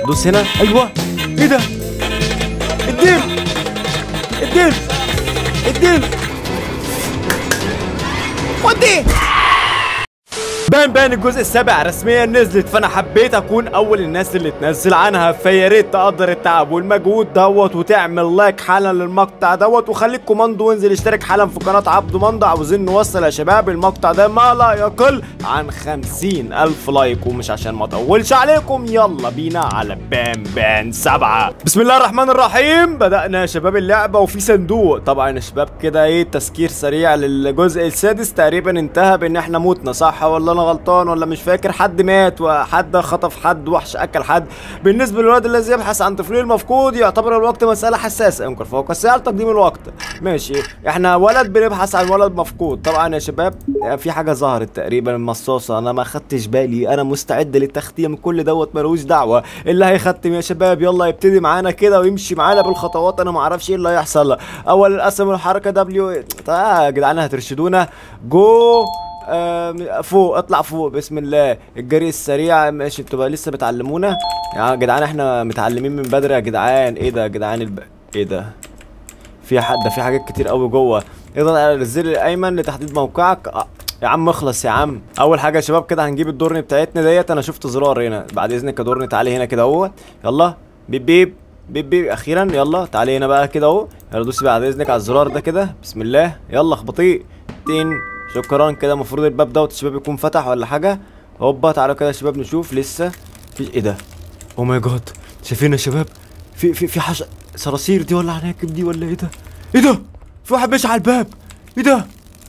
دوس هنا ايوه ايه ده الديل الديل الديل ودي بان بان الجزء السابع رسميا نزلت فانا حبيت اكون اول الناس اللي تنزل عنها فيا ريت تقدر التعب والمجهود دوت وتعمل لايك حالا للمقطع دوت وخليك كوماندو وانزل اشترك حالا في قناه عبده مندع عاوزين نوصل يا شباب المقطع ده ما لا يقل عن خمسين الف لايك ومش عشان ما اطولش عليكم يلا بينا على بان بان سبعة بسم الله الرحمن الرحيم بدأنا يا شباب اللعبة وفي صندوق طبعا يا شباب كده ايه تسكير سريع للجزء السادس تقريبا انتهى بان احنا موتنا صح ولا انا غلطان ولا مش فاكر حد مات وحد خطف حد وحش اكل حد بالنسبه للولد الذي يبحث عن طفله المفقود يعتبر الوقت مساله حساسه يمكن فوق السؤال تقديم الوقت ماشي احنا ولد بنبحث عن ولد مفقود طبعا يا شباب في حاجه ظهرت تقريبا المصاصه انا ما خدتش بالي انا مستعد للتختيم كل دوت ملوش دعوه اللي هيختم يا شباب يلا يبتدي معانا كده ويمشي معانا بالخطوات انا ما اعرفش ايه اللي هيحصل اول القسم الحركه دبليو يا جدعان هترشدونا جو آه فوق اطلع فوق بسم الله الجري السريع ماشي انتوا بقى لسه بتعلمونا يا جدعان احنا متعلمين من بدري يا جدعان ايه ده يا جدعان الب... ايه ده في حد ده في حاجات كتير قوي جوه اضغط على الزر الايمن لتحديد موقعك آه. يا عم اخلص يا عم اول حاجه يا شباب كده هنجيب الدورن بتاعتنا ديت انا شفت زرار هنا بعد اذنك يا دورن تعالي هنا كده اهو يلا بيب بيب بيب بيب اخيرا يلا تعالي هنا بقى كده اهو يلا دوسي بعد اذنك على الزرار ده كده بسم الله يلا اخبطيه تين شكرا كده المفروض الباب دوت الشباب يكون فتح ولا حاجه هوبا تعالوا كده يا شباب نشوف لسه في ايه ده او ماي جاد شايفين يا شباب في في في حش صراصير دي ولا عناكب دي ولا ايه ده ايه ده في واحد ماشي على الباب ايه ده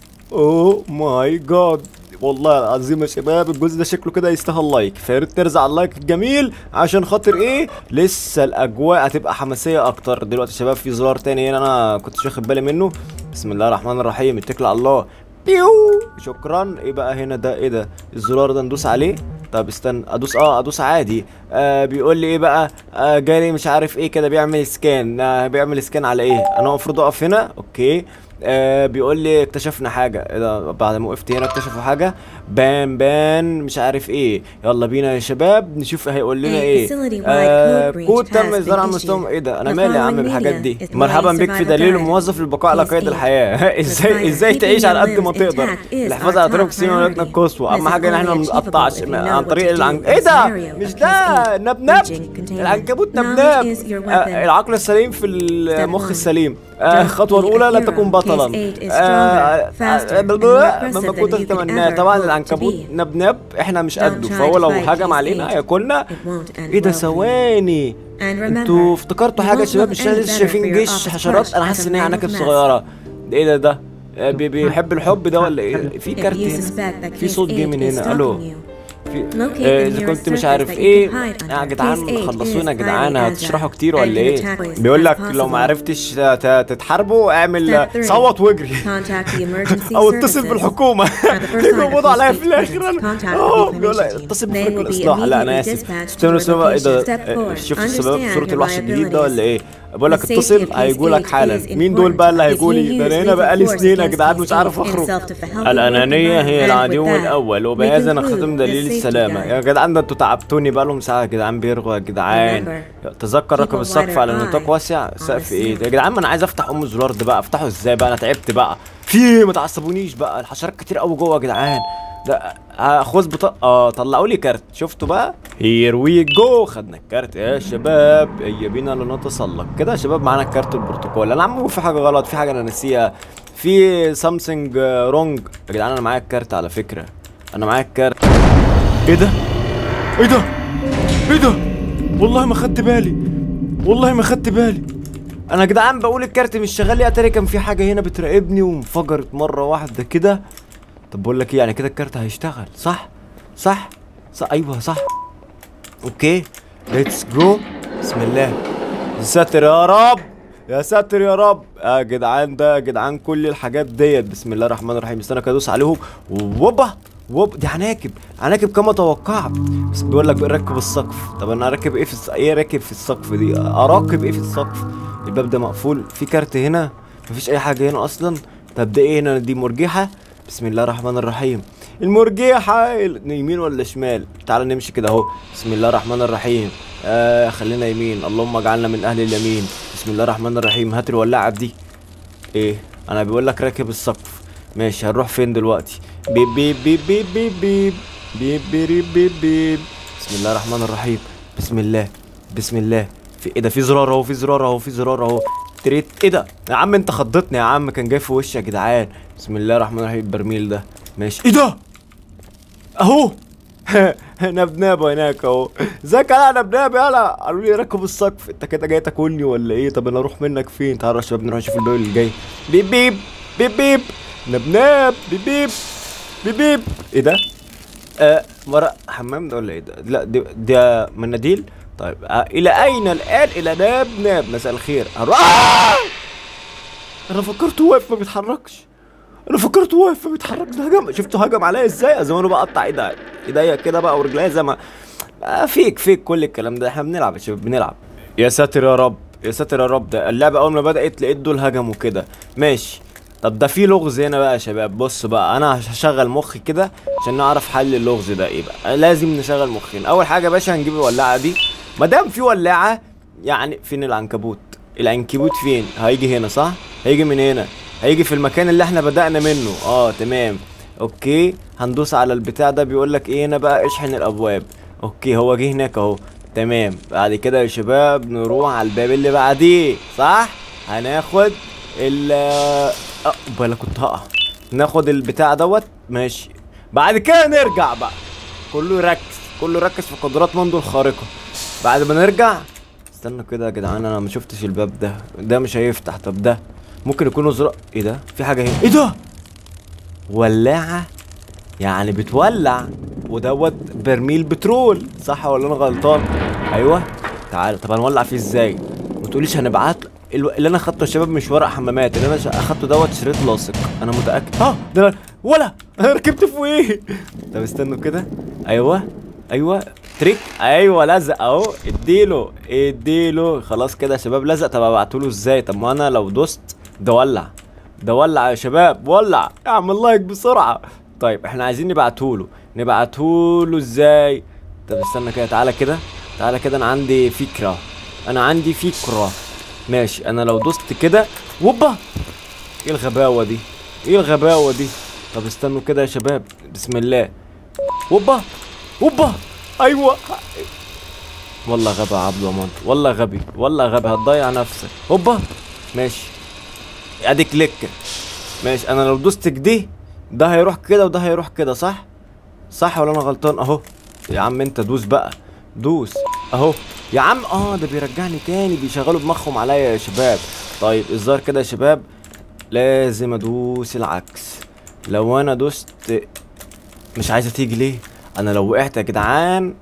اوه ماي جاد والله العظيم يا شباب الجزء ده شكله كده يستاهل لايك فيا ريت ترزع على اللايك الجميل عشان خاطر ايه لسه الاجواء هتبقى حماسيه اكتر دلوقتي يا شباب في زرار تاني هنا انا كنتش واخد بالي منه بسم الله الرحمن الرحيم اتكل على الله بيو شكرا ايه بقى هنا ده ايه ده الزرار ده ندوس عليه طب استنى ادوس اه ادوس عادي آه بيقول لي ايه بقى آه جالي مش عارف ايه كده بيعمل سكان آه بيعمل سكان على ايه انا المفروض اقف هنا اوكي آه بيقول لي اكتشفنا حاجه ايه ده بعد ما وقفت هنا اكتشفوا حاجه بان بان مش عارف ايه يلا بينا يا شباب نشوف هيقول لنا ايه آه كود تم اصدار عن مستوى ايه ده انا مالي يا عم بالحاجات دي مرحبا بك في دليل موظف للبقاء على قيد الحياه ازاي ازاي تعيش على قد ما تقدر الحفاظ على طريق سيما ولكنك القصوى اهم حاجه ان احنا ما نقطعش عن طريق العنك ايه ده مش ده نبنب العنكبوت نبنب آه العقل السليم في المخ السليم آه الخطوه الاولى لا تكون بطلا مما كنت تتمناه طبعا العنكبوت نبنب احنا مش قده فهو لو هجم علينا هياكلنا ايه ده ثواني انتوا افتكرتوا حاجه يا شباب مش لسه شايفين جيش حشرات انا حاسس ان هي عناكب صغيره ايه ده ده بيحب الحب ده ولا ايه في كارت هنا في صوت جه من هنا الو في آه اذا كنت مش عارف ايه يا جدعان خلصونا يا جدعان هتشرحوا كتير ولا ايه بيقول لك لو ما عرفتش تتحاربوا اعمل صوت واجري او اتصل بالحكومه يجوا يقبضوا عليا في الاخر اه بيقول لك اتصل بفريق الاصلاح لا انا اسف شفتوا ايه ده شفت السبب في صوره الوحش الجديد ده ولا ايه بقول لك اتصل هيجوا لك حالا مين دول بقى اللي هيجوا لي ده انا هنا بقالي سنين يا جدعان مش عارف اخرج الانانيه هي العدو الاول وبهذا نختم دليل السلامه يا جدعان ده انتوا تعبتوني بقى لهم ساعه يا جدعان بيرغوا يا جدعان تذكر ركب السقف على نطاق واسع سقف ايه يا جدعان ما انا عايز افتح ام الزرار ده بقى افتحه ازاي بقى انا تعبت بقى في ما تعصبونيش بقى الحشرات كتير قوي جوه يا جدعان ده خذ بطاقة اه طلعوا لي كارت شفتوا بقى هير وي جو خدنا الكارت يا شباب هيا بينا لنتسلق كده يا شباب معانا الكارت البروتوكول انا عم في حاجه غلط في حاجه انا ناسيها في سامسونج رونج يا جدعان انا معايا الكارت على فكره انا معايا الكارت ايه ده ايه ده ايه ده والله ما خدت بالي والله ما خدت بالي انا يا جدعان بقول الكارت مش شغال يا ترى كان في حاجه هنا بتراقبني وانفجرت مره واحده كده طب بقول لك ايه يعني كده الكارت هيشتغل صح صح صح ايوه صح اوكي ليتس جو بسم الله يا ساتر يا رب يا ساتر يا رب يا جدعان ده يا جدعان كل الحاجات ديت بسم الله الرحمن الرحيم استنى كده ادوس عليهم ووبا ووب دي عناكب عناكب كما توقعت بس بيقول لك ركب السقف طب انا اركب ايه في الس... ايه راكب في السقف دي اراقب ايه في السقف الباب ده مقفول في كارت هنا مفيش اي حاجه هنا اصلا طب ده ايه هنا دي مرجحه بسم الله الرحمن الرحيم المرجيحه يمين ولا شمال تعال نمشي كده اهو بسم الله الرحمن الرحيم آه خلينا يمين اللهم اجعلنا من اهل اليمين بسم الله الرحمن الرحيم هات الولاعه دي ايه انا بيقول لك راكب السقف ماشي هنروح فين دلوقتي بيب بيب بيب بيب بيب بيب بيب بيب بيب بيب بسم الله الرحمن الرحيم بسم الله بسم الله في ايه ده في زرار اهو في زرار اهو في زرار اهو تريت ايه ده يا عم انت خضتني يا عم كان جاي في وشي يا جدعان بسم الله الرحمن الرحيم البرميل ده ماشي ايه ده اهو نبناب هناك اهو ازيك يا نبناب يلا قالوا لي ركب السقف انت كده جاي تاكلني ولا ايه طب انا اروح منك فين تعالوا يا شباب نروح نشوف الباب اللي جاي بيب بيب بيب بيب نبناب بيب بيب بيب بيب ايه ده آه ورق حمام ده ولا ايه ده لا دي, ده مناديل طيب آه الى اين الان الى ناب ناب مساء الخير هروح آه! انا فكرته واقف ما بيتحركش انا فكرته واقف ما بيتحركش ده هجم شفتوا هجم عليا ازاي زمانه بقى قطع ايديا ايديا كده بقى ورجليا زي ما آه فيك فيك كل الكلام ده احنا بنلعب يا شباب بنلعب يا ساتر يا رب يا ساتر يا رب ده اللعبه اول ما بدات لقيت دول هجموا كده ماشي طب ده في لغز هنا بقى يا شباب بص بقى انا هشغل مخي كده عشان نعرف حل اللغز ده ايه بقى لازم نشغل مخنا اول حاجه يا باشا هنجيب الولاعه دي ما دام في ولاعه يعني فين العنكبوت العنكبوت فين هيجي هنا صح هيجي من هنا هيجي في المكان اللي احنا بدأنا منه اه تمام اوكي هندوس على البتاع ده بيقول لك ايه هنا بقى اشحن الابواب اوكي هو جه هناك اهو تمام بعد كده يا شباب نروح على الباب اللي بعديه صح هناخد ال اه بالك كنت هقع ناخد البتاع دوت ماشي بعد كده نرجع بقى كله يركز كله يركز في قدرات مندو الخارقة بعد ما نرجع استنى كده يا جدعان انا ما شفتش الباب ده ده مش هيفتح طب ده ممكن يكون ازرق ايه ده في حاجه هنا ايه ده ولاعه يعني بتولع ودوت برميل بترول صح ولا انا غلطان ايوه تعال طب هنولع فيه ازاي ما تقوليش هنبعت الو- اللي انا اخدته يا شباب مش ورق حمامات اللي انا ش- اخدته دوت شريط لاصق انا متاكد ها ده أنا- ولا انا ركبت فوقيه طب استنوا كده ايوه ايوه تريك ايوه لزق اهو اديله اديله خلاص كده يا شباب لزق طب ابعتوله ازاي طب ما انا لو دوست ده ولع ده ولع يا شباب ولع اعمل لايك بسرعه طيب احنا عايزين نبعتهوله نبعتهوله ازاي طب استنى كده تعالى كده تعالى كده انا عندي فكره انا عندي فكره ماشي انا لو دوست كده وبا ايه الغباوه دي ايه الغباوه دي طب استنوا كده يا شباب بسم الله وبا وبا ايوه والله غبي يا عبد ومنط والله غبي والله غبي هتضيع نفسك هوبا ماشي ادي كليك ماشي انا لو دوست كده ده هيروح كده وده هيروح كده صح صح ولا انا غلطان اهو يا عم انت دوس بقى دوس اهو يا عم اه ده بيرجعني تاني بيشغلوا دماغهم عليا يا شباب طيب الظاهر كده يا شباب لازم ادوس العكس لو انا دوست مش عايزه تيجي ليه انا لو وقعت يا جدعان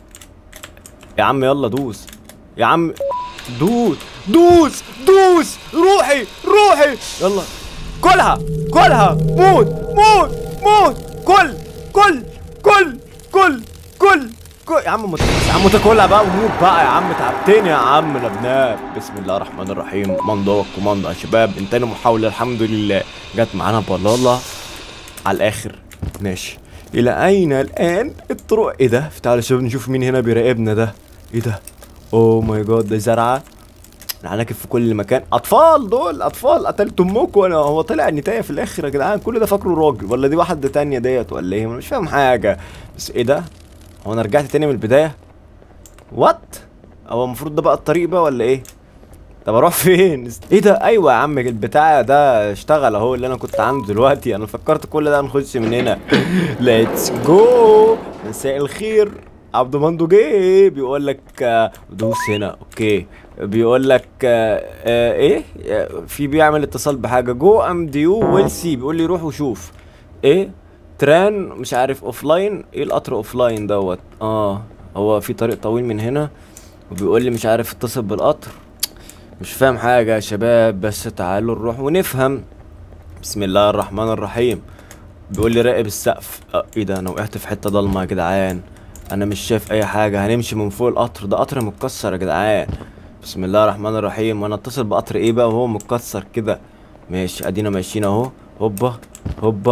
يا عم يلا دوس يا عم دوس دوس دوس روحي روحي يلا كلها كلها موت موت موت كل كل كل كل كل كل يا عم مت... يا عم تاكلها بقى وموت بقى يا عم تعبتني يا عم لبنان بسم الله الرحمن الرحيم مندو كوماندو يا شباب انتهينا محاولة الحمد لله جت معانا بلاله على الاخر ماشي الى اين الان الطرق ايه ده تعالوا يا شباب نشوف مين هنا بيراقبنا ده ايه ده اوه ماي جاد ده زرعه العناكب في كل مكان اطفال دول اطفال قتلت امكم وانا هو طلع نتايه في الاخر يا جدعان كل ده فاكره راجل ولا دي واحده تانية ديت ولا ايه انا مش فاهم حاجه بس ايه ده هو انا رجعت تاني من البدايه وات هو المفروض ده بقى الطريق بقى ولا ايه طب اروح فين ايه ده ايوه يا عم البتاع ده اشتغل اهو اللي انا كنت عنده دلوقتي انا فكرت كل ده نخش من هنا ليتس جو مساء الخير عبد مندو جه بيقول لك آه، دوس هنا اوكي بيقول لك آه، آه، ايه آه، في بيعمل اتصال بحاجه جو ام ديو ويل سي بيقول لي روح وشوف ايه تران مش عارف اوف لاين ايه القطر اوف لاين دوت اه هو في طريق طويل من هنا وبيقول لي مش عارف اتصل بالقطر مش فاهم حاجة يا شباب بس تعالوا نروح ونفهم بسم الله الرحمن الرحيم بيقول لي راقب السقف اه ايه ده انا وقعت في حتة ضلمة يا جدعان انا مش شايف اي حاجة هنمشي من فوق القطر ده قطر متكسر يا جدعان بسم الله الرحمن الرحيم وانا اتصل بقطر ايه بقى وهو متكسر كده ماشي ادينا ماشيين اهو هوبا هوبا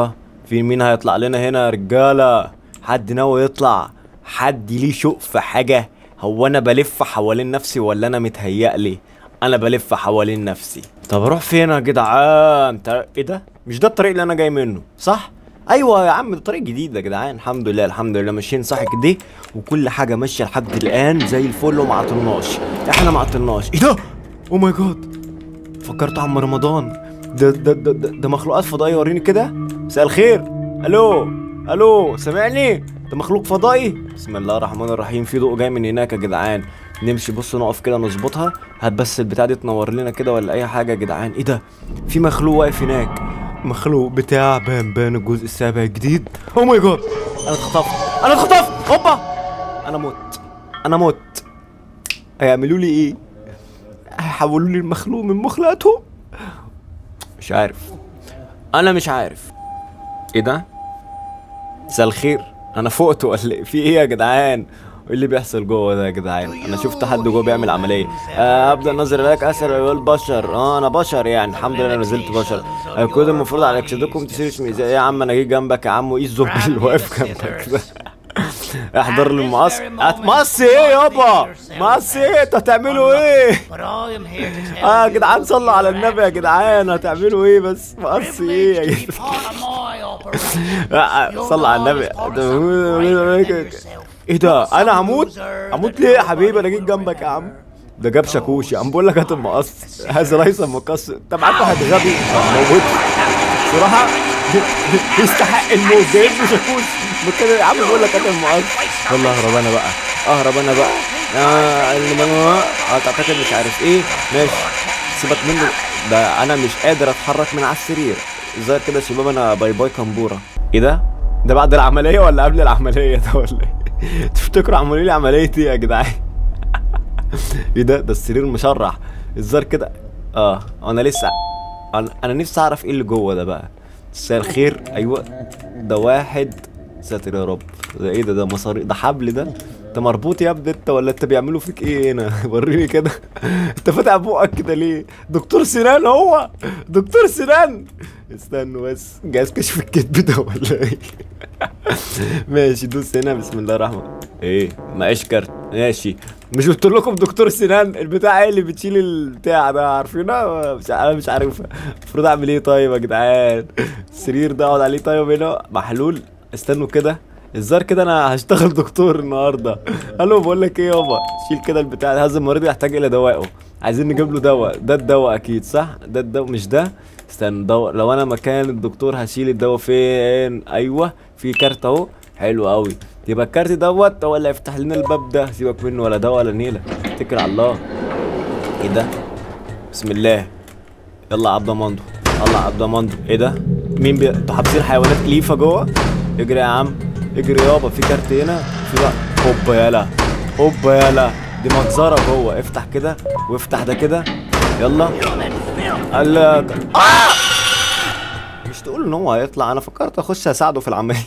في مين هيطلع لنا هنا يا رجاله حد ناوي يطلع حد ليه شوق في حاجه هو انا بلف حوالين نفسي ولا انا متهيألي انا بلف حوالين نفسي طب اروح فين يا جدعان انت ايه ده مش ده الطريق اللي انا جاي منه صح ايوه يا عم ده طريق جديد يا جدعان الحمد لله الحمد لله ماشيين صح كده وكل حاجه ماشيه لحد الان زي الفل وما عطلناش احنا ما عطلناش ايه ده او ماي جاد فكرت عم رمضان ده ده ده, ده, ده مخلوقات فضائيه وريني كده مساء الخير الو الو سامعني ده مخلوق فضائي بسم الله الرحمن الرحيم في ضوء جاي من هناك يا جدعان نمشي بص نقف كده نظبطها هات بس البتاع دي تنور لنا كده ولا اي حاجه يا جدعان ايه ده في مخلوق واقف هناك مخلوق بتاع بان بان الجزء السابع الجديد او ماي جاد انا اتخطفت انا اتخطفت هوبا انا مت انا مت هيعملوا لي ايه هيحولوا لي المخلوق من مخلقاتهم مش عارف انا مش عارف ايه ده مساء الخير انا فقت ولا إيه؟ في ايه يا جدعان ايه اللي بيحصل جوه ده يا جدعان انا شفت حد جوه بيعمل عمليه آه ابدا نظر اليك اسال ايها البشر اه انا بشر يعني الحمد لله أنا نزلت بشر آه كل المفروض على اكسدكم تسيرش ميزان إيه يا عم انا جيت جنبك يا عم وايه الزب اللي واقف جنبك ده احضر لي المقص هتمقص ايه يابا مقص ايه انتوا هتعملوا ايه اه يا جدعان صلوا على النبي يا جدعان هتعملوا ايه بس مقص ايه يا جدعان آه، صلى على النبي ايه ده انا هموت هموت ليه يا حبيبي انا جيت جنبك يا عم ده جاب شاكوش يا عم بقول لك هات المقص هذا ليس مقص انت معاك واحد غبي موت صراحة يستحق الموت جايب له شاكوش مكان يا عم بقول لك هات المقص يلا اهرب انا بقى اهرب انا بقى اه اللي ما- اه تعتقد مش عارف ايه ماشي سيبك منه ده انا مش قادر اتحرك من على السرير الظاهر كده يا شباب انا باي باي كمبوره ايه ده ده بعد العمليه ولا قبل العمليه ده ولا ايه تفتكروا عملوا لي عمليه ايه يا جدعان ايه ده ده السرير مشرح الظاهر كده اه انا لسه انا انا نفسي اعرف ايه اللي جوه ده بقى مساء الخير ايوه ده واحد ساتر يا رب ده ايه ده ده مصاري ده حبل ده انت مربوط يا ابني انت ولا انت بيعملوا فيك ايه هنا وريني كده انت فاتح بقك كده ليه دكتور سنان هو دكتور سنان استنوا بس جهاز كشف الكذب ده ولا ايه ماشي دوس هنا بسم الله الرحمن ايه معيش كارت ماشي مش قلت لكم دكتور سنان البتاع ايه اللي بتشيل البتاع ده عارفينها مش انا مش عارف المفروض اعمل ايه طيب يا جدعان السرير ده اقعد عليه طيب هنا محلول استنوا كده الظاهر كده انا هشتغل دكتور النهارده الو بقول لك ايه يابا شيل كده البتاع ده هذا المريض يحتاج الى دوائه عايزين نجيب له دواء ده الدواء اكيد صح ده الدواء مش ده استنى دواء لو انا مكان الدكتور هشيل الدواء فين ايوه في كارت اهو حلو قوي يبقى الكارت دوت هو اللي هيفتح لنا الباب ده سيبك منه ولا ده ولا نيله اتكل على الله ايه ده بسم الله يلا عبد مندو يلا عبد مندو ايه ده مين بي... انتوا حابسين حيوانات اليفه جوه اجري يا عم اجري يابا في كارت هنا في بقى هوبا يالا هوبا يالا دي مجزره جوه افتح كده وافتح ده كده يلا قال لك آه! مش تقول ان هو هيطلع انا فكرت اخش اساعده في العمليه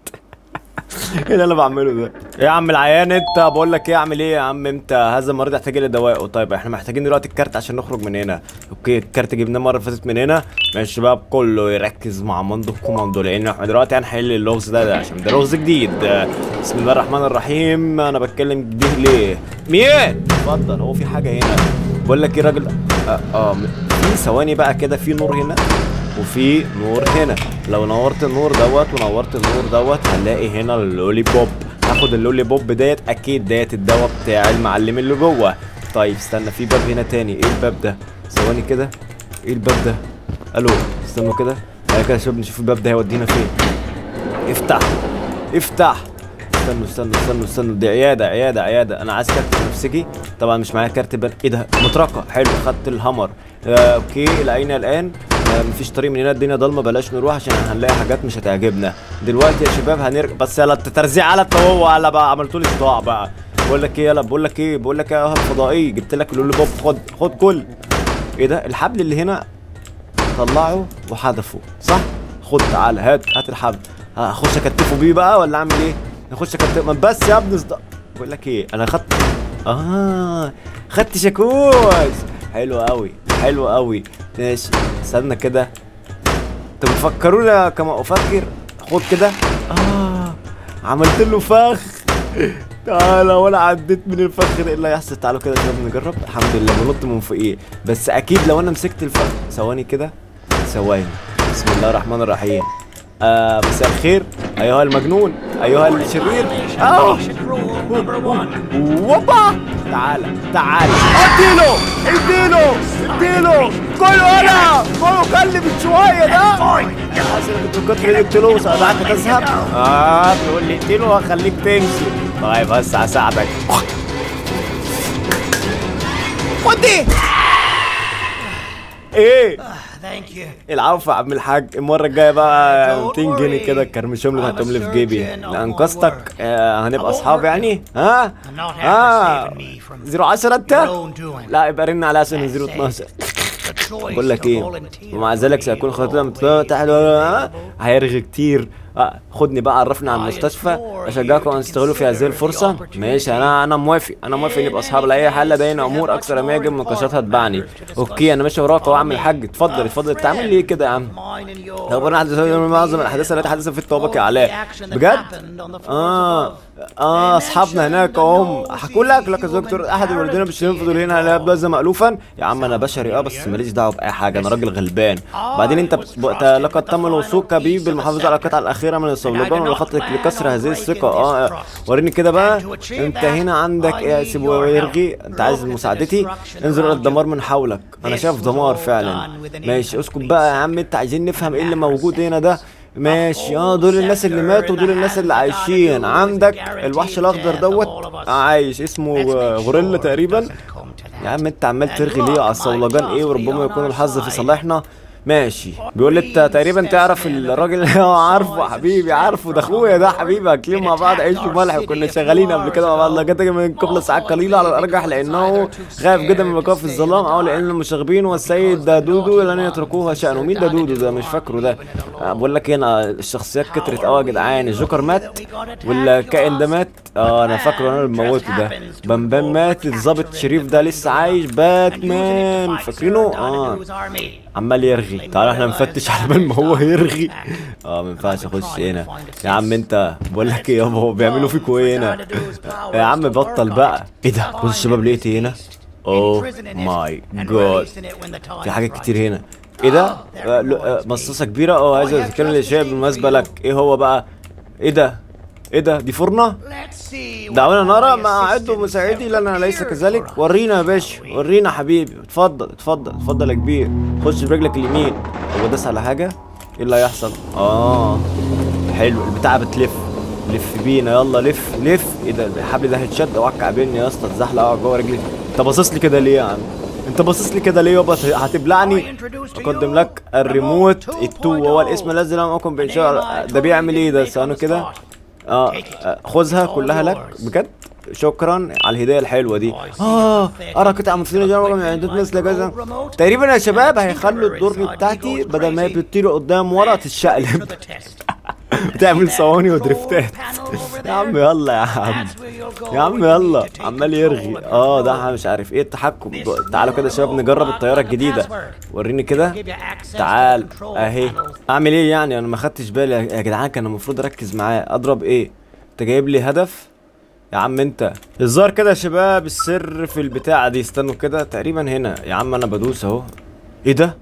ايه اللي انا بعمله ده ايه يا عم العيان انت بقول لك ايه اعمل ايه يا عم انت هذا المريض يحتاج الى دوائه طيب احنا محتاجين دلوقتي الكارت عشان نخرج من هنا اوكي الكارت جبناه المره اللي فاتت من هنا ماشي الشباب كله يركز مع مندو كوماندو لان احنا دلوقتي هنحل اللغز ده, ده عشان ده لغز جديد آه، بسم الله الرحمن الرحيم انا بتكلم جديد ليه مين اتفضل هو في حاجه هنا بقول لك ايه راجل اه, آه م- في ثواني بقى كده في نور هنا وفي نور هنا لو نورت النور دوت ونورت النور دوت هنلاقي هنا اللولي بوب هاخد اللولي بوب ديت اكيد ديت الدواء بتاع المعلم اللي جوه طيب استنى في باب هنا تاني ايه الباب ده ثواني كده ايه الباب ده الو استنوا كده تعالى كده يا شباب نشوف الباب ده هيودينا فين افتح افتح استنوا استنوا استنوا استنوا دي عياده عياده عياده انا عايز كارت بنفسجي طبعا مش معايا كارت بن... ايه ده مطرقه حلو خدت الهمر آه اوكي لقينا الان آه مفيش طريق من هنا الدنيا ضلمه بلاش نروح عشان هنلاقي حاجات مش هتعجبنا دلوقتي يا شباب هنرجع بس يلا ترزيع على هو على بقى عملتوا لي صداع بقى بقول لك ايه يلا بقول لك ايه بقول لك ايه يا وهاب فضائي جبت لك اللولي بوب خد خد كل ايه ده الحبل اللي هنا طلعه وحذفه صح خد تعالى هات هات الحبل هخش اكتفه بيه بقى ولا اعمل ايه نخش اكتفه ما بس يا ابني صد... بقول لك ايه انا خدت اه خدت شاكوش حلو قوي حلو قوي ماشي استنى كده انتوا بتفكرونا كما افكر خد كده اه عملت له فخ تعالى ولا عديت من الفخ ده ايه اللي هيحصل تعالوا كده شباب نجرب الحمد لله بنط من فوقيه بس اكيد لو انا مسكت الفخ ثواني كده ثواني بسم الله الرحمن الرحيم آه مساء الخير ايها المجنون ايها الشرير اه وبا تعالى تعالى اديله اديله اديله كله انا كله كلب شويه ده عشان كنت كنت قلتله ساعدك تذهب اه بيقول لي اقتله وهخليك تمشي طيب بس هساعدك خد دي ايه Thank you. العفو يا عم الحاج المره الجايه بقى 200 جنيه كده كرمشهم لي وهاتهم لي في جيبي انقذتك آه هنبقى اصحاب يعني ها I'm not happy ها saving me from زيرو 10 انت your own doing. لا يبقى رن على عشان زيرو 12 The choice بقول لك to ايه volunteer ومع ذلك سيكون خطوة تحت هيرغي كتير آه، خدني بقى عرفني على المستشفى اشجعكم ان تستغلوا في هذه الفرصه ماشي انا انا موافق انا موافق نبقى اصحاب لاي حل بين امور اكثر ما يجب مناقشاتها تبعني اوكي انا ماشي وراك اهو يا عم الحاج اتفضل اتفضل تعمل ليه كده يا عم mine and yours. خبرنا حدث من معظم الاحداث التي حدثت في الطوابق يا علاء بجد اه اه اصحابنا هناك اهم حكوا لك لك يا دكتور احد الوالدين بالشريم فضولين هل يبدو هذا مألوفا يا عم انا بشري اه بس ماليش دعوه باي حاجه انا راجل غلبان بعدين انت بت- لقد تم الوثوق كبيب بالمحافظه على القطعه الاخيره من الصلبان ولخطك لكسر هذه الثقه اه وريني كده بقى انت هنا عندك ايه يا سيبو يرغي انت عايز مساعدتي انظر الى الدمار من حولك انا شايف دمار فعلا ماشي اسكت بقى يا عم انت عايزين نفهم ايه اللي موجود هنا ده ماشي اه دول الناس اللي ماتوا دول الناس اللي عايشين عندك الوحش الاخضر دوت عايش اسمه آه، غوريلا تقريبا يا عم انت عمال ترغي ليه على الصولجان ايه وربما يكون الحظ في صالحنا ماشي بيقول لي انت تقريبا تعرف الراجل اه عارفه حبيبي عارفه ده اخويا ده حبيبي اكلين مع بعض عيش وملح وكنا شغالين قبل كده مع بعض لقيت من قبل ساعات قليله على الارجح لانه خايف جدا من البقاء في الظلام او لان المشاغبين والسيد ده دودو لن يتركوه شأنه مين ده دودو ده مش فاكره ده اه بقول لك هنا الشخصيات كترت قوي يا جدعان الجوكر مات والكائن ده مات اه انا فاكره انا اللي موته ده بامبام مات الظابط شريف ده لسه عايش باتمان فاكرينه اه عمال يرغي تعال احنا نفتش على بال ما هو يرغي اه ما ينفعش اخش هنا يا عم انت بقول لك ايه يابا هو بيعملوا فيكوا ايه هنا يا عم بطل بقى ايه ده بص الشباب لقيت ايه هنا اوه ماي جاد في حاجات كتير هنا ايه ده آه، ل- آه، مصاصه كبيره اه هذا الذكر اللي شايف بالمناسبه لك ايه هو بقى ايه ده ايه ده دي فرنه دعونا نرى ما أعد مساعدي لنا ليس كذلك ورينا يا باشا ورينا حبيبي اتفضل اتفضل اتفضل يا كبير خش برجلك اليمين هو داس على حاجة ايه اللي هيحصل اه حلو البتاعة بتلف لف بينا يلا لف لف ايه ده الحبل ده هيتشد اوعى تكعبلني يا اسطى اتزحلق اوعى جوه رجلي انت باصص لي كده ليه يا عم انت باصص لي كده ليه يابا هتبلعني اقدم لك الريموت التو هو الاسم الذي لم اكن بانشاء ده بيعمل ايه ده ثواني كده اه آه، خذها كلها لك بجد شكرا على الهديه الحلوه دي اه ارى قطعه مثيره جدا من عدة مثل كذا تقريبا يا شباب هيخلوا الدرج بتاعتي بدل ما هي بتطير قدام ورا تتشقلب بتعمل صواني ودريفتات يا عم يلا يا عم يا عم يلا عمال يرغي اه ده مش عارف ايه التحكم تعالوا كده يا شباب نجرب الطياره الجديده وريني كده تعال اهي اعمل ايه يعني انا ما خدتش بالي يا يا جدعان كان المفروض اركز معاه اضرب ايه انت جايب لي هدف يا عم انت الظاهر كده يا شباب السر في البتاعه دي استنوا كده تقريبا هنا يا عم انا بدوس اهو ايه ده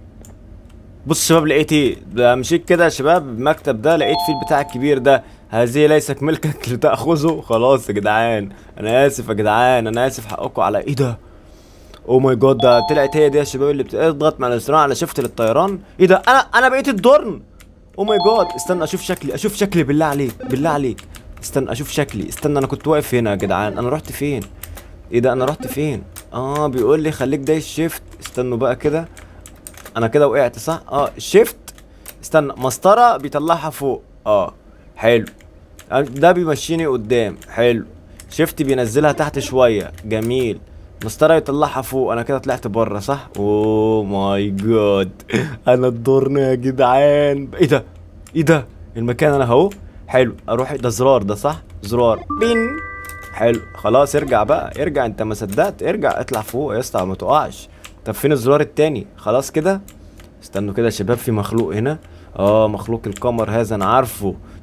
بص يا شباب لقيت ايه ده مشيت كده يا شباب المكتب ده لقيت فيه البتاع الكبير ده هذه ليست ملكك لتأخذه خلاص يا جدعان انا اسف يا جدعان انا اسف حقكم على ايه ده او ماي جاد ده طلعت هي دي يا شباب اللي بتضغط مع الاسراع على شفت للطيران ايه ده انا انا بقيت الدرن او ماي جاد استنى اشوف شكلي اشوف شكلي بالله عليك بالله عليك استنى اشوف شكلي استنى انا كنت واقف هنا يا جدعان انا رحت فين ايه ده انا رحت فين اه بيقول لي خليك دايس شيفت استنوا بقى كده انا كده وقعت صح اه شيفت استنى مسطره بيطلعها فوق اه حلو ده بيمشيني قدام حلو شيفت بينزلها تحت شويه جميل مسطره يطلعها فوق انا كده طلعت بره صح اوه ماي جاد انا الدورن يا جدعان ايه ده ايه ده المكان انا اهو حلو اروح ده زرار ده صح زرار بين حلو خلاص ارجع بقى ارجع انت ما صدقت ارجع اطلع فوق يا اسطى ما تقعش طب فين الزرار التاني خلاص كده استنوا كده يا شباب في مخلوق هنا اه مخلوق القمر هذا انا عارفه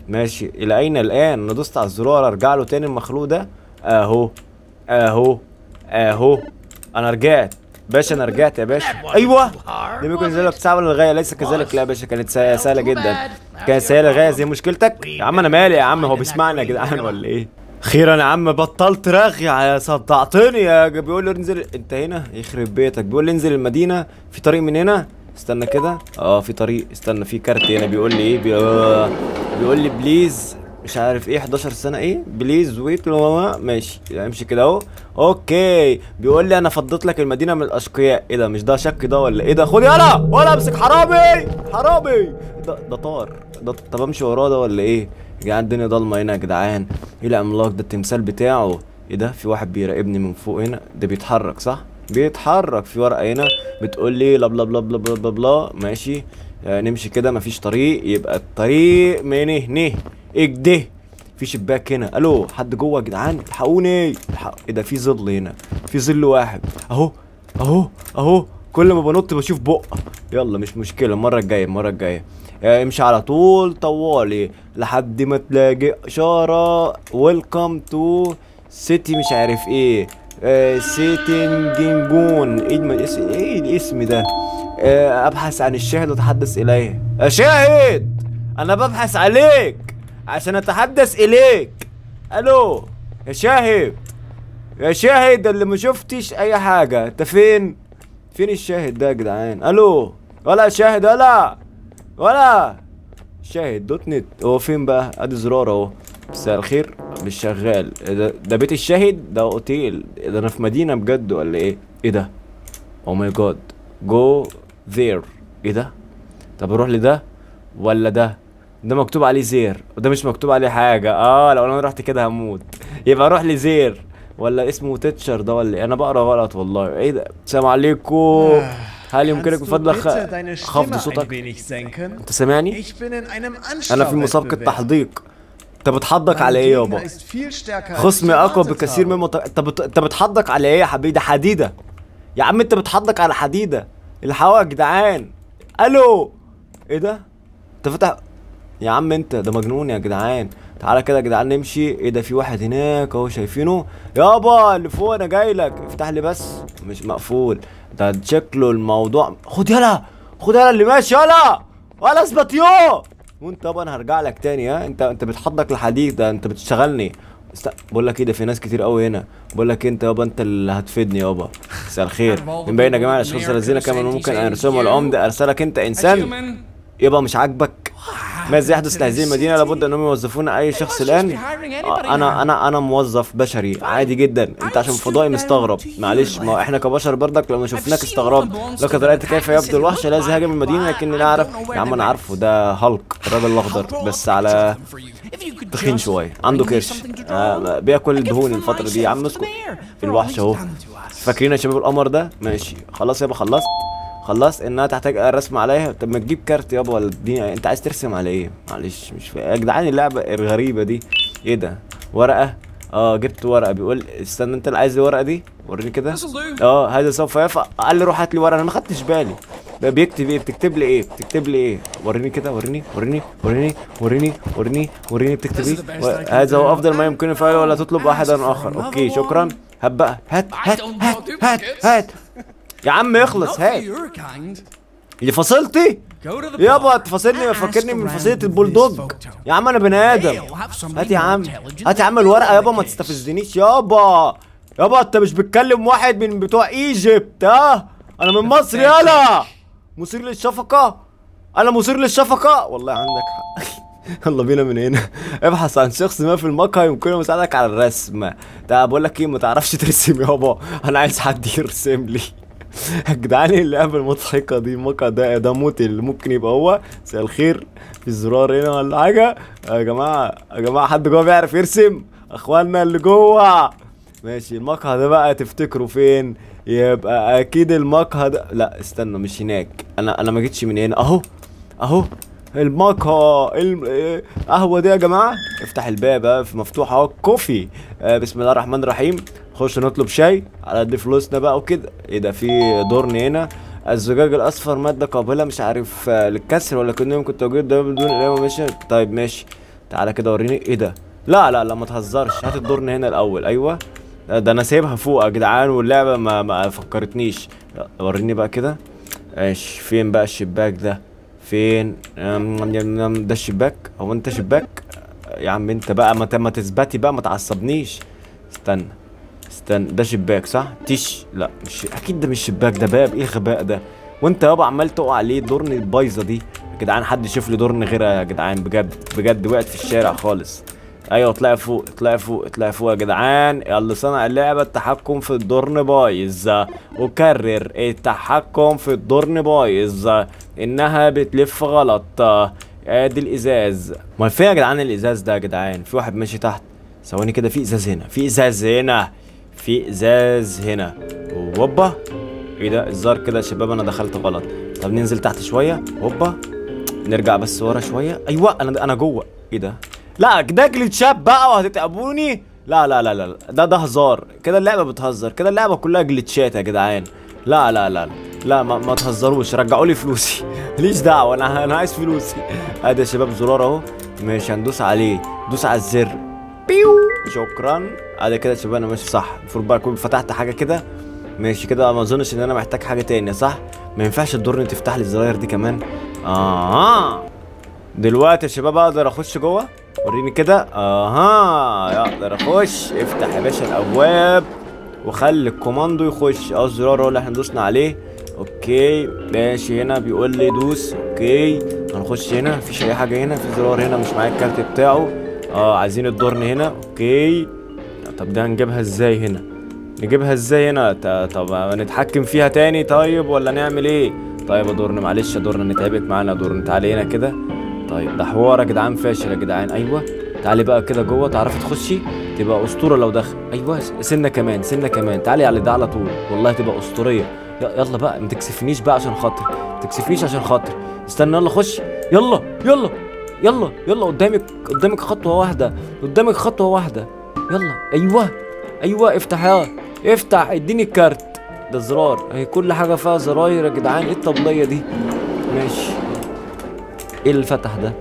ماشي الى اين الان انا دوست على الزرار ارجع له تاني المخلوق ده اهو اهو اهو انا رجعت باشا انا رجعت يا باشا ايوه لم يكن ذلك صعبا للغايه ليس كذلك لا يا باشا كانت سا- سهله جدا كانت سهله للغايه زي مشكلتك يا عم انا مالي يا عم هو بيسمعني يا جدعان ولا ايه اخيرا يا عم بطلت رغي يا صدعتني يا ج- بيقول لي انزل انت هنا يخرب بيتك بيقول لي انزل المدينه في طريق من هنا استنى كده اه في طريق استنى في كارت هنا بيقول لي ايه بي... آه، بيقول لي بليز مش عارف ايه 11 سنه ايه بليز ويت ماشي امشي كده اهو اوكي بيقول لي انا فضيت لك المدينه من الاشقياء ايه ده مش ده شك ده ولا ايه ده خد يلا ولا امسك حرامي حرامي ده ده طار ده طب امشي وراه ده ولا ايه يا جدعان الدنيا ضلمه هنا يا جدعان ايه العملاق ده التمثال بتاعه ايه ده في واحد بيراقبني من فوق هنا ده بيتحرك صح بيتحرك في ورقه هنا بتقول لي لا بلا بلا بلا بلا بلا, بلا. ماشي آه نمشي كده مفيش طريق يبقى الطريق من هنا اجده في شباك هنا الو حد جوه يا جدعان الحقوني الحق... ايه ده في ظل هنا في ظل واحد اهو اهو اهو كل ما بنط بشوف بق يلا مش مشكله المره الجايه المره الجايه آه، امشي على طول طوالي لحد ما تلاقي اشاره ويلكم تو سيتي مش عارف ايه آه سيتنجنجون ايه الم- اس- ايه الاسم ده آه ابحث عن الشاهد واتحدث اليه يا شاهد انا ببحث عليك عشان اتحدث اليك الو يا شاهد يا شاهد اللي ما شفتش اي حاجه انت فين فين الشاهد ده يا جدعان الو ولا شاهد ولا ولا شاهد دوت نت هو فين بقى ادي زرار اهو مساء الخير مش شغال ده, ده بيت الشاهد ده اوتيل ده انا في مدينه بجد ولا ايه ايه ده او ماي جاد جو ذير ايه ده طب اروح لده ولا ده ده مكتوب عليه زير وده مش مكتوب عليه حاجه اه لو انا رحت كده هموت يبقى اروح لزير ولا اسمه تيتشر ده ولا إيه؟ انا بقرا غلط والله ايه ده السلام عليكم هل يمكنك من فضلك خ- خفض صوتك انت سامعني Ich bin in einem انا في مسابقه تحديق انت بتحدق على ايه يابا خصمي اقوى بكثير مما ت- انت بت... انت بتحدق على ايه يا حبيبي ده حديده يا عم انت بتحدق على حديده الحقوا يا جدعان الو ايه ده انت فتح يا عم انت ده مجنون يا جدعان تعالى كده يا جدعان نمشي ايه ده في واحد هناك اهو شايفينه يابا اللي فوق انا جاي لك افتح لي بس مش مقفول ده شكله الموضوع خد يلا خد يلا اللي ماشي يلا ولا اثبت يو وانت يابا انا هرجع لك تاني ها انت انت بتحضك الحديد ده انت بتشتغلني است... بقول لك ايه ده في ناس كتير قوي هنا بقول لك انت يابا انت اللي هتفيدني يابا مساء الخير من بين يا جماعه الاشخاص الذين كمان ممكن ان يرسموا العمده ارسلك انت انسان يبقى مش عاجبك ماذا يحدث لهذه المدينة لابد انهم يوظفون اي شخص الان آه، انا انا انا موظف بشري عادي جدا انت عشان فضائي مستغرب معلش ما احنا كبشر برضك لما شفناك استغربنا لقد رايت كيف يبدو الوحش الذي هاجم المدينة لكني لا اعرف يا عم انا عارفه ده هالك الراجل الاخضر بس على تخين شويه عنده كرش آه بياكل دهون الفترة دي يا عم اسكت في الوحش اهو فاكرين يا شباب القمر ده ماشي خلاص يابا خلصت خلصت انها تحتاج الرسم عليها طب ما تجيب كارت يابا ولا الدنيا انت عايز ترسم على ايه معلش مش فاهم يا جدعان اللعبه الغريبه دي ايه ده ورقه اه جبت ورقه بيقول استنى انت اللي عايز الورقه دي وريني كده اه هذا سوف يفعل قال لي روح هات لي ورقه انا ما خدتش بالي ده بيكتب ايه بتكتب لي ايه بتكتب لي ايه وريني كده وريني وريني وريني وريني وريني وريني بتكتب ايه و- هذا هو افضل ما يمكن فعله ولا تطلب احدا اخر اوكي شكرا هات بقى هات هات هات هات هات يا عم اخلص هات اللي فصلتي يابا تفاصلني فاكرني من فصيلة البولدوج يا عم انا بني ادم هات يا عم هات يا عم الورقة يابا ما تستفزنيش يابا يابا انت مش بتكلم واحد من بتوع ايجيبت ها انا من مصر يالا مثير للشفقة انا مثير للشفقة والله عندك حق يلا بينا من هنا ابحث عن شخص ما في المقهى يمكنه مساعدك على الرسم ده بقول لك ايه ما تعرفش ترسم يابا انا عايز حد يرسم لي يا جدعان إيه اللعبة المضحكة دي الموقع ده ده موتي اللي ممكن يبقى هو مساء الخير في زرار هنا ولا حاجة يا جماعة يا جماعة حد جوه بيعرف يرسم اخواننا اللي جوه ماشي المقهى ده بقى تفتكروا فين يبقى اكيد المقهى ده لا استنى مش هناك انا انا ما جيتش من هنا اهو اهو المقهى الم... إيه، قهوة دي يا جماعة افتح الباب اه، في مفتوح اهو كوفي آه بسم الله الرحمن الرحيم خش نطلب شاي على قد فلوسنا بقى وكده ايه ده في درن هنا الزجاج الاصفر مادة قابلة مش عارف آه، للكسر ولا كنا يمكن توجيه ده بدون قلم ماشي طيب ماشي تعالى كده وريني ايه ده لا لا لا ما تهزرش هات الدورن هنا الاول ايوه ده ده انا سايبها فوق يا جدعان واللعبه ما ما فكرتنيش لا، وريني بقى كده ايش فين بقى الشباك ده فين أم، نم- نم- نم، ده الشباك هو انت شباك يا عم انت بقى ما ت- ما تثبتي بقى ما تعصبنيش استنى استنى ده شباك صح تيش لا مش اكيد ده مش شباك ده باب ايه الغباء ده وانت يابا عمال تقع عليه درن البايظه دي يا جدعان حد يشوف لي درن غيرها يا جدعان بجد بجد وقعت في الشارع خالص ايوه اطلعي فوق اطلعي فوق اطلعي فوق يا جدعان يلا صنع اللعبه التحكم في الدرن بايظ وكرر التحكم في الدرن بايظ انها بتلف غلط ادي الازاز ما فين يا جدعان الازاز ده يا جدعان في واحد ماشي تحت ثواني كده في ازاز هنا في ازاز هنا في ازاز هنا هوبا ايه ده الزار كده يا شباب انا دخلت غلط طب ننزل تحت شويه هوبا نرجع بس ورا شويه ايوه انا انا جوه ايه ده لا ده جليتشات بقى وهتتعبوني لا لا لا لا لا. ده ده هزار كده اللعبه بتهزر كده اللعبه كلها جليتشات يا جدعان لا لا لا لا, لا ما, ما تهزروش رجعوا لي فلوسي ماليش دعوه انا انا عايز فلوسي ادي يا شباب زرار اهو ماشي هندوس عليه دوس على الزر بيو شكرا ادي كده يا شباب انا ماشي صح المفروض بقى اكون فتحت حاجه كده ماشي كده ما اظنش ان انا محتاج حاجه تانية صح ما ينفعش الدور تفتح لي الزراير دي كمان اه دلوقتي يا شباب اقدر اخش جوه وريني كده اها اقدر اخش افتح يا باشا الابواب وخلي الكوماندو يخش اه الزرار هو اللي احنا دوسنا عليه اوكي ماشي هنا بيقول لي دوس اوكي هنخش هنا مفيش اي حاجه هنا في زرار هنا مش معايا الكارت بتاعه اه عايزين الدورن هنا اوكي طب ده هنجيبها ازاي هنا نجيبها ازاي هنا ت- طب نتحكم فيها تاني طيب ولا نعمل ايه طيب يا دورن معلش يا دورن نتعبك معانا يا دورن تعالي هنا كده طيب ده حوار يا جدعان فاشل يا جدعان ايوه تعالي بقى كده جوه تعرفي تخشي تبقى اسطوره لو دخل ايوه سنه كمان سنه كمان تعالي على ده على طول والله تبقى اسطوريه ي- يلا بقى ما تكسفنيش بقى عشان خاطر ما تكسفنيش عشان خاطر استنى يلا خش يلا يلا يلا يلا قدامك قدامك خطوه واحده قدامك خطوه واحده يلا ايوه ايوه افتح يا افتح اديني الكارت ده زرار اهي كل حاجه فيها زراير يا جدعان ايه الطبليه دي ماشي ايه اللي فتح ده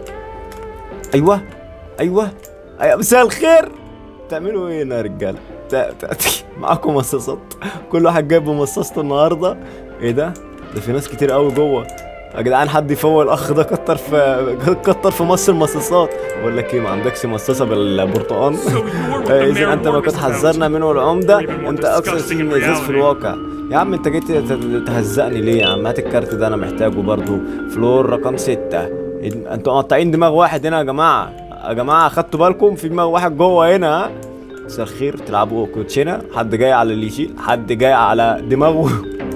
ايوه ايوه ايوه مساء الخير تعملوا ايه هنا يا رجاله تا- تا- معاكم مصاصات كل واحد جايب مصاصته النهارده ايه ده ده في ناس كتير قوي جوه يا جدعان حد يفوق الاخ ده كتر في كتر في مصر مصاصات بقول لك ايه ما عندكش مصاصه بالبرتقال آه، اذا انت ما كنت حذرنا منه العمده انت اكثر شيء مزاز في الواقع يا عم انت جيت ت- تهزقني ليه يا عم هات الكارت ده انا محتاجه برضو فلور رقم ستة إد- انتوا قاطعين دماغ واحد هنا يا جماعه يا جماعه خدتوا بالكم في دماغ واحد جوه هنا ها مساء الخير تلعبوا كوتشينه حد جاي على اللي يشيل حد جاي على دماغه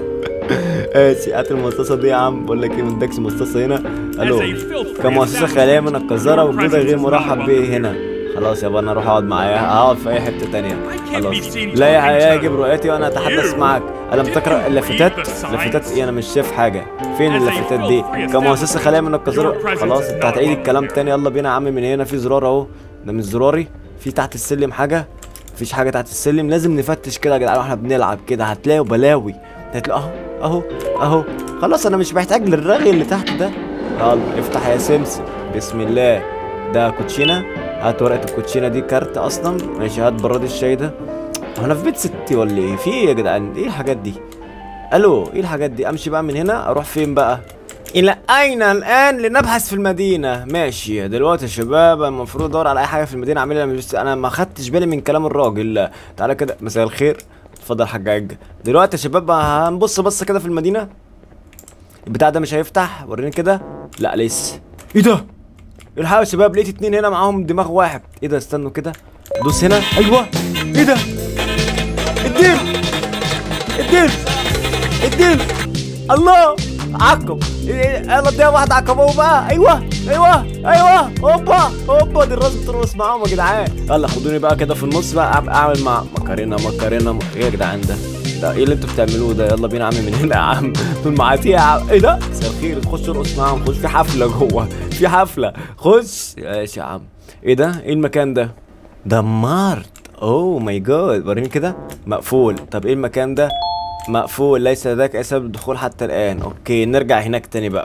ماشي هات المصاصه دي يا عم بقول لك ايه ما ادكش مصاصه هنا الو كمؤسسه خياليه من القذاره وجودك غير مرحب به هنا خلاص يابا انا اروح اقعد معايا هقعد في اي حته تانية خلاص لا يجب رؤيتي وانا اتحدث معك الم تقرا اللافتات لافتات ايه انا مش شايف حاجه فين اللافتات دي كمؤسسه خياليه من القذاره خلاص انت هتعيد الكلام تاني يلا بينا يا عم من هنا في زرار اهو ده مش زراري في تحت السلم حاجه مفيش حاجه تحت السلم لازم نفتش كده يا جدعان واحنا بنلعب كده هتلاقوا بلاوي هتلاقوا اهو اهو اهو خلاص انا مش محتاج للرغي اللي تحت ده يلا افتح يا سمسم بسم الله ده كوتشينه هات ورقه الكوتشينه دي كارت اصلا ماشي هات براد الشاي ده هو انا في بيت ستي ولا ايه في ايه يا جدعان ايه الحاجات دي الو ايه الحاجات دي امشي بقى من هنا اروح فين بقى الى اين الان لنبحث في المدينه ماشي دلوقتي يا شباب المفروض ادور على اي حاجه في المدينه اعملها انا مش انا ما خدتش بالي من كلام الراجل لا. تعالى كده مساء الخير اتفضل حاج عجة دلوقتي يا شباب هنبص بصه كده في المدينه البتاع ده مش هيفتح وريني كده لا لسه ايه ده الحقوا يا شباب لقيت اتنين هنا معاهم دماغ واحد ايه ده استنوا كده دوس هنا ايوه ايه ده الدين الدين الدين الله عقب إيه- يلا اديها واحد عقبه بقى ايوه ايوه ايوه هوبا هوبا دي الراس بترقص معاهم يا جدعان يلا خدوني بقى كده في النص بقى أب- اعمل مع مكرونه مكرونه م... ايه يا جدعان ده ده ايه اللي انتوا بتعملوه ده يلا بينا يا عم من هنا يا عم دول معاتيه يا عم ايه ده مساء الخير خش ارقص معاهم خش في حفله جوه في حفله خش ماشي يا عم ايه ده ايه المكان ده دمرت اوه ماي جاد وريني كده مقفول طب ايه المكان ده مقفول ليس لديك اي سبب للدخول حتى الان اوكي نرجع هناك تاني بقى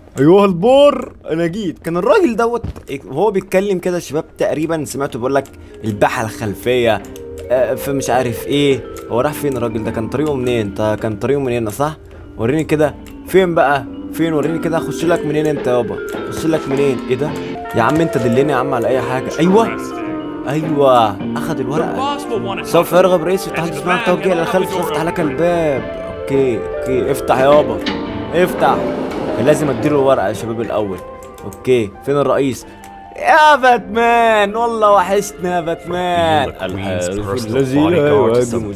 ايوه البور انا جيت كان الراجل دوت وهو بيتكلم كده شباب تقريبا سمعته بيقول لك الباحه الخلفيه آه، في مش عارف ايه هو راح فين الراجل ده كان طريقه منين انت كان طريقه من هنا صح وريني كده فين بقى فين وريني كده اخش لك منين انت يابا اخش لك منين ايه ده يا عم انت دلني يا عم على اي حاجه ايوه ايوه اخد الورقه سوف يرغب رئيس الاتحاد الاسباني التوجيه الى الخلف سيفتح لك الباب اوكي اوكي افتح يابا افتح كان لازم اديله الورقه يا شباب الاول اوكي فين الرئيس يا باتمان والله وحشنا يا باتمان الحارس الذي لا يهاجم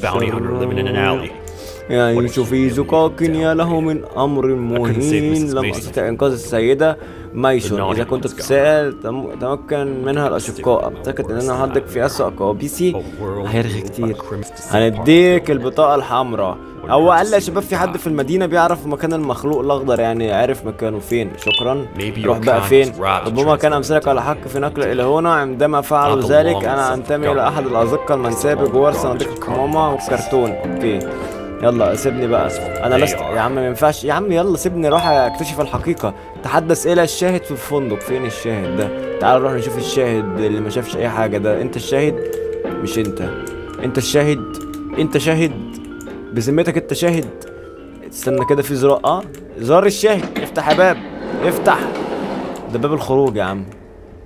الشر يعيش في زقاق يا له من امر مهين لم استطع انقاذ السيده مايشون اذا كنت تتساءل تم- تمكن منها الاشقاء اعتقد ان انا هحطك في اسوأ كوابيسي هيرغي كتير هنديك البطاقه الحمراء هو قال لي يا شباب في حد في المدينه بيعرف مكان المخلوق الاخضر يعني عارف مكانه فين شكرا روح بقى فين ربما كان امثالك على حق في نقله الى هنا عندما فعلوا ذلك انا انتمي الى احد الازقه المنسيه بجوار صناديق القمامه والكرتون اوكي يلا سيبني بقى انا لست يا عم ما ينفعش يا عم يلا سيبني اروح اكتشف الحقيقه تحدث الى الشاهد في الفندق فين الشاهد ده تعال نروح نشوف الشاهد اللي ما شافش اي حاجه ده انت الشاهد مش انت انت الشاهد انت شاهد بذمتك انت شاهد استنى كده في زرار اه زرار الشاهد افتح يا باب افتح ده باب الخروج يا عم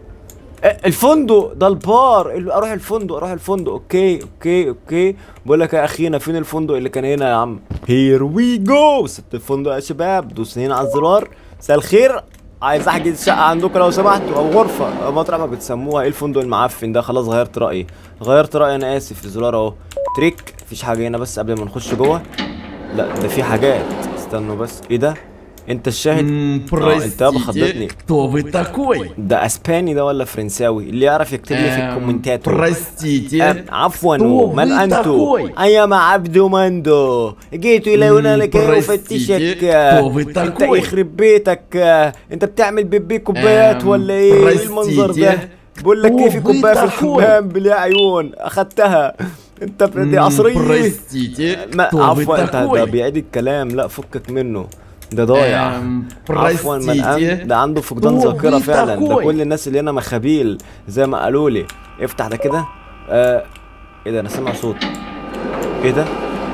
إيه، الفندق ده البار اللي اروح الفندق اروح الفندق اوكي اوكي اوكي بقول لك يا اخينا فين الفندق اللي كان هنا يا عم هير وي جو ست الفندق يا شباب دوس هنا على الزرار مساء الخير عايز احجز شقه عندكم لو سمحتوا او غرفه مطرح ما بتسموها ايه الفندق المعفن ده خلاص غيرت رايي غيرت رايي انا اسف الزرار اهو تريك مفيش حاجه هنا بس قبل ما نخش جوه لا ده في حاجات استنوا بس ايه ده انت الشاهد М, آه، انت يابا خضتني Простите, кто вы такой? ده اسباني ده ولا فرنساوي اللي يعرف يكتب لي في Эм, الكومنتات Простите. أم، عفوا هو من مين انتو تاكوي؟ ايام عبد مندو جيت الى هنا مم، لكي برستيتي، افتشك هو انت تاكوي؟ يخرب بيتك انت بتعمل بيبي كوبايات أم، ولا ايه إيه المنظر ده برستيتي، بقول لك ايه في هو كوبايه في تاكوي؟ الحمام بلا عيون اخدتها انت دي М, عصريه Простите, ما кто вы عفوا انت ده такой? بيعيد الكلام لا فكك منه ده ضايع Эм, عفوا من أم Простите. ده عنده فقدان هو ذاكرة مين فعلا ده تاكوي؟ كل الناس اللي هنا مخابيل زي ما قالوا لي افتح ده كده آه ايه ده انا سامع صوت ايه ده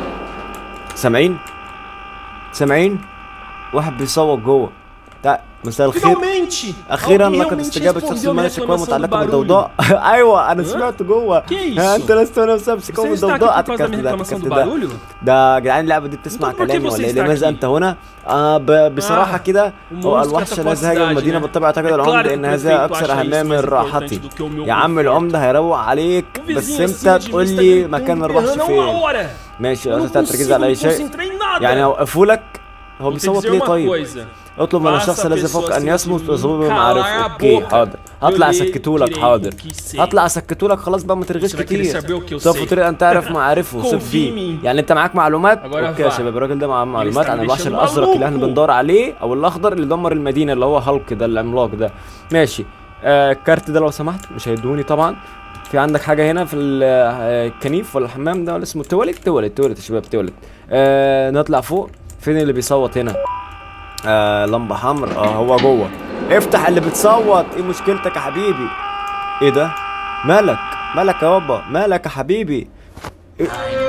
سامعين سامعين واحد بيصوت جوه تع... مساء الخير Finalmente! اخيرا Alguém لقد realmente استجابت respondeu شخص minha ما شكوى reclamação do متعلقه barulho. بالضوضاء ايوه انا سمعت جوه Que ها isso? انت لست نفسك شكوى Você está aqui بالضوضاء por causa da minha اعتكفت ده reclamação do اعتكفت ده barulho? ده يا جدعان اللعبه دي بتسمع طب por que كلامي você ولا ايه está لماذا aqui? انت هنا آه ب... بصراحه آه، كده o هو monstro الوحش dessa الذي هاجم cidade, المدينه né? بالطبع اعتقد É العمده claro que ان o هذا prefeito اكثر acha اهميه isso من mais importante راحتي do que o meu يا عم conforto. العمده هيروق عليك O بس vizinho انت acima de mim تقول está لي gritando مكان um الوحش berrando há uma فين hora. ماشي Eu لو não تركز consigo على اي me شيء concentrar em nada. يعني اوقفوا لك هو Vou te بيصوت dizer ليه uma طيب coisa. اطلب من Faça الشخص a الذي pessoa فوق ان acima de يصمت mim ويصوب calar بمعارفه a اوكي boca. حاضر هطلع Eu اسكتهولك direi حاضر o que sei. هطلع اسكتهولك خلاص بقى ما ترغيش Você vai querer كتير saber o que eu سوف sei. تريد ان تعرف معارفه Confie ثق em فيه mim. يعني انت معاك معلومات Agora اوكي يا vai. شباب الراجل ده معاه معلومات está عن me الوحش deixando الازرق اللي احنا maluco. بندور عليه او الاخضر اللي دمر المدينه اللي هو هالك ده العملاق ده ماشي آه الكارت ده لو سمحت مش هيدوني طبعا في عندك حاجه هنا في ال- آه، الكنيف ولا الحمام ده ولا اسمه تواليت تواليت تواليت يا شباب تواليت آه نطلع فوق فين اللي بيصوت هنا آه لمبه حمر اه هو جوه افتح اللي بتصوت ايه مشكلتك يا حبيبي ايه ده مالك مالك يا بابا مالك يا حبيبي إيه؟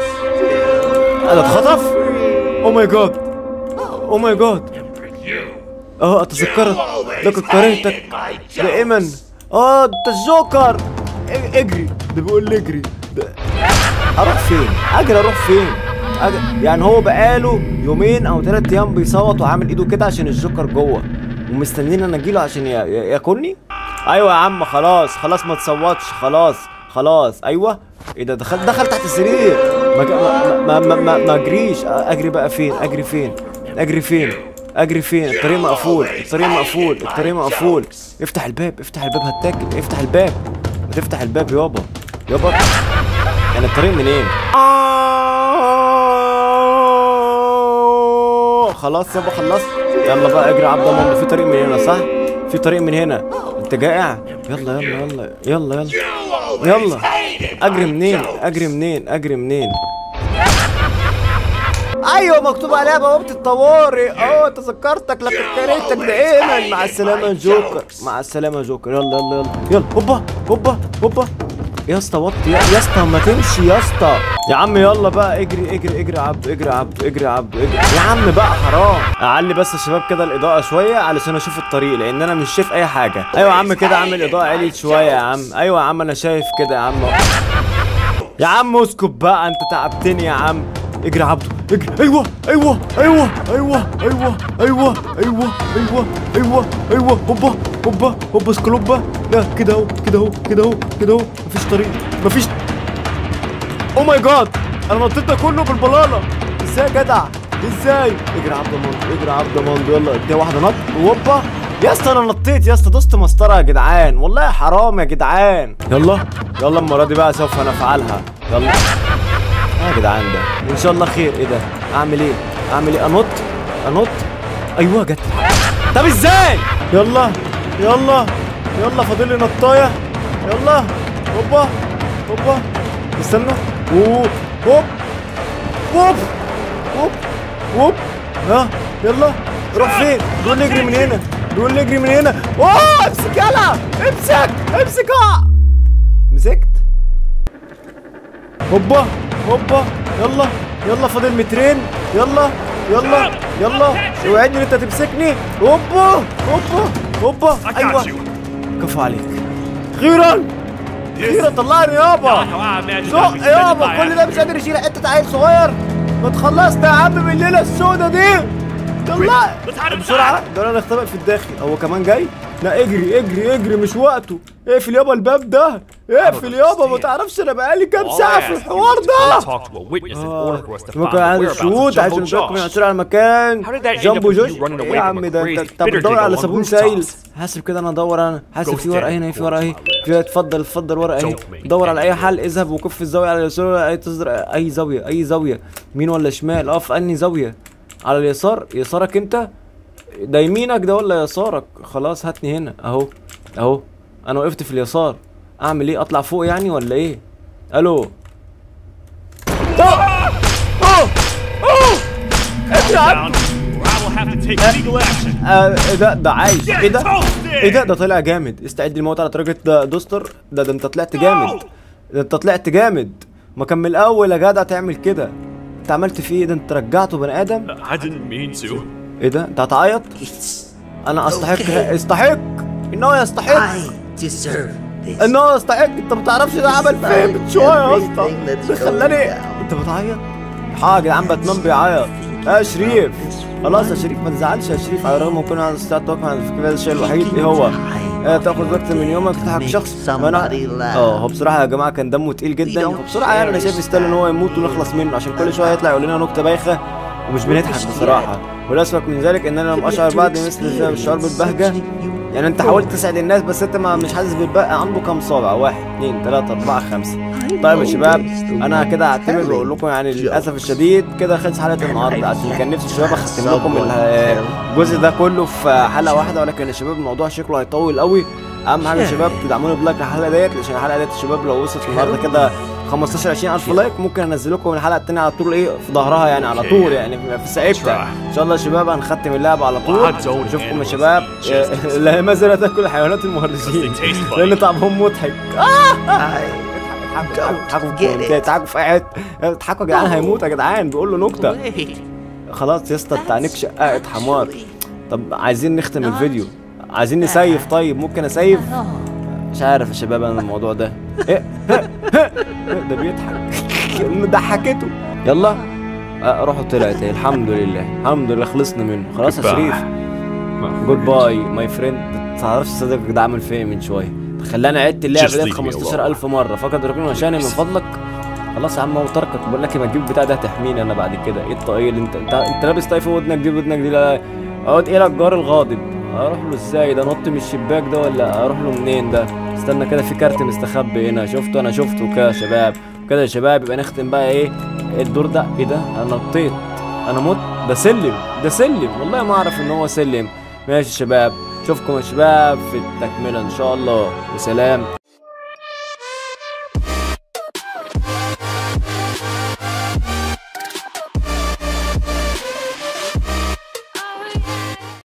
انا اتخطف او ماي جاد او ماي جاد اه اتذكرت لقد كرهتك دائما اه انت الجوكر إ- اجري ده بيقول لي اجري ده اروح فين اجري اروح فين أجري. يعني هو بقاله يومين او ثلاث ايام بيصوت وعامل ايده كده عشان الجوكر جوه ومستنيين انا اجيله عشان ي- ي- ياكلني ايوه يا عم خلاص خلاص ما تصوتش خلاص خلاص ايوه ايه ده دخل دخل تحت السرير ما جا- ما ما ما, ما, ما اجريش اجري بقى فين اجري فين اجري فين اجري فين الطريق مقفول الطريق مقفول الطريق مقفول افتح الباب افتح الباب هتاكل افتح الباب ما تفتح الباب يابا يابا يعني الطريق منين خلاص يابا خلصت يلا بقى اجري عبد الله في طريق من هنا صح في طريق من هنا انت جائع يلا يلا يلا يلا يلا يلا اجري منين اجري منين اجري منين ايوه مكتوب عليها بوابه الطوارئ اه تذكرتك لكن كرهتك دائما مع السلامه يا جوكر مع السلامه يا جوكر يلا يلا يلا يلا هوبا هوبا هوبا يا اسطى وطي يا يا اسطى ما تمشي يا اسطى يا عم يلا بقى اجري اجري اجري يا عبدو اجري يا عبدو اجري يا عبدو اجري يا عم بقى حرام اعلي بس يا شباب كده الاضاءه شويه علشان اشوف الطريق لان انا مش شايف اي حاجه ايوه يا عم كده عامل اضاءه عليت شويه يا عم ايوه يا عم انا شايف كده يا عم يا عم اسكت بقى انت تعبتني يا عم اجري يا عبدو اجري ايوه ايوه ايوه ايوه ايوه ايوه ايوه ايوه ايوه ايوه هوبا هوبا هوبا سكلوبا لا كده اهو كده اهو كده اهو كده اهو مفيش طريق مفيش او ماي جاد انا نطيت ده كله بالبلاله ازاي يا جدع ازاي اجري يا عبد المنطق اجري يا عبد المنطق يلا ادي واحده نط هوبا يا اسطى انا نطيت يا اسطى دوست مسطره يا جدعان والله حرام يا جدعان يلا يلا المره دي بقى سوف نفعلها يلا يا جدعان ده ان شاء الله خير ايه ده اعمل ايه اعمل ايه انط انط ايوه جت طب ازاي يلا يلا يلا فاضل لي نطايه يلا هوبا هوبا استنوا اوه هوب هوب هوب هوب ها يلا روح فين دول نجري من هنا دول نجري من هنا اوه امسك يلا امسك امسك اه مسكت هوبا هوبا يلا يلا فاضل مترين يلا يلا يلا اوعدني ان انت تمسكني هوبا هوبا هوبا ايوه كفو عليك خيرا خيرا طلعني يابا زق يابا كل ده مش قادر يشيل حته عيل صغير ما تخلصنا يا عم من الليله السودة دي طلع بسرعه ده انا نختبئ في الداخل هو كمان جاي لا اجري اجري اجري مش وقته اقفل يابا الباب ده اقفل يابا ما تعرفش انا بقالي كام ساعه في الحوار ده آه، ممكن عايز الشهود عايز نتركم من عشرة على مكان جامبو جوش ايه يا عم ده انت انت بتدور على صابون سايل حاسب كده انا ادور انا حاسب في ورقه هنا في ورقه اهي في اتفضل اتفضل ورقه اهي دور على اي حل اذهب وكف الزاويه على اليسار اي تصدر اي زاويه اي زاويه يمين ولا شمال اه في انهي زاويه على اليسار يسارك انت ده يمينك ده ولا يسارك خلاص هاتني هنا اهو اهو انا وقفت في اليسار اعمل ايه اطلع فوق يعني ولا ايه الو أوه! أوه! أوه! اجري يا عم. آه، ايه ده ده عايش ايه ده ايه ده ده طلع جامد استعد للموت على درجة ده دوستر ده ده انت طلعت جامد ده انت طلعت جامد ما كان من الاول يا جدع تعمل كده انت عملت فيه ايه ده انت رجعته بني ادم I didn't mean to. ايه ده انت هتعيط It's انا استحق Okay. استحق انه يستحق I deserve this. انه يستحق انت ما تعرفش ده عمل فين من شويه يا اسطى Everything that's ده خلاني going down. انت بتعيط حاجه يا جدعان باتمان بيعيط يا شريف خلاص يا شريف ما تزعلش يا شريف على الرغم من كون على استطاعت توقع على فكره الشيء الوحيد ايه هو آه تاخد وقت من يومك تضحك شخص ما انا اه هو بصراحه يا جماعه كان دمه تقيل جدا وبصراحه يعني انا شايف يستاهل ان هو يموت ونخلص منه عشان كل شويه يطلع يقول لنا نكته بايخه ومش بنضحك بصراحه والاسوأ من ذلك ان انا لم اشعر بعد مثل ذلك الشعور بالبهجه يعني انت حاولت تسعد الناس بس انت ما مش حاسس بالبقى عنده كام صابع واحد اثنين ثلاثة أربعة خمسة طيب يا شباب انا كده هعتبر بقول لكم يعني للاسف الشديد كده خلص حلقة النهارده عشان كان نفسي الشباب اختم لكم ال- الجزء ده كله في حلقة واحدة ولكن يا شباب الموضوع شكله هيطول قوي اهم حاجة يا شباب تدعموني بلايك الحلقة ديت عشان الحلقة ديت الشباب لو وصلت النهارده كده 15 20 الف لايك ممكن انزل لكم الحلقه الثانيه على طول ايه في ظهرها يعني على طول يعني في ساعتها ان شاء الله يا شباب هنختم اللعبه على طول نشوفكم يا شباب لا ما زالت تاكل الحيوانات المهرجين لان طعمهم مضحك اضحكوا في كومنتات اضحكوا في قاعد اضحكوا يا جدعان هيموت يا جدعان بيقول له نكته خلاص يا اسطى انت عينيك شققت حمار طب عايزين نختم الفيديو عايزين نسيف طيب ممكن اسيف مش عارف يا شباب انا الموضوع ده ايه ده بيضحك ضحكته يلا آه، روحوا طلعت اهي الحمد لله الحمد لله خلصنا منه خلاص يا Goodbye. شريف جود باي ماي فريند ما تعرفش صديقك ده عمل فيا من شويه خلاني عدت اللعبه Just ديت leave me 15000 مره فقد ركن وشاني من فضلك خلاص يا عم هو تركك بقول لك ما تجيب البتاع ده تحميني انا بعد كده ايه الطاقيه اللي انت انت, انت لابس طايف في ودنك دي ودنك دي لا اقعد ايه الجار الغاضب اروح له ازاي ده نط من الشباك ده ولا اروح له منين ده استنى كده في كارت مستخبي هنا شفته انا شفته كده يا شباب كده يا شباب يبقى نختم بقى ايه الدور ده ايه ده انا نطيت انا مت ده سلم ده سلم والله ما اعرف ان هو سلم ماشي يا شباب اشوفكم يا شباب في التكمله ان شاء الله وسلام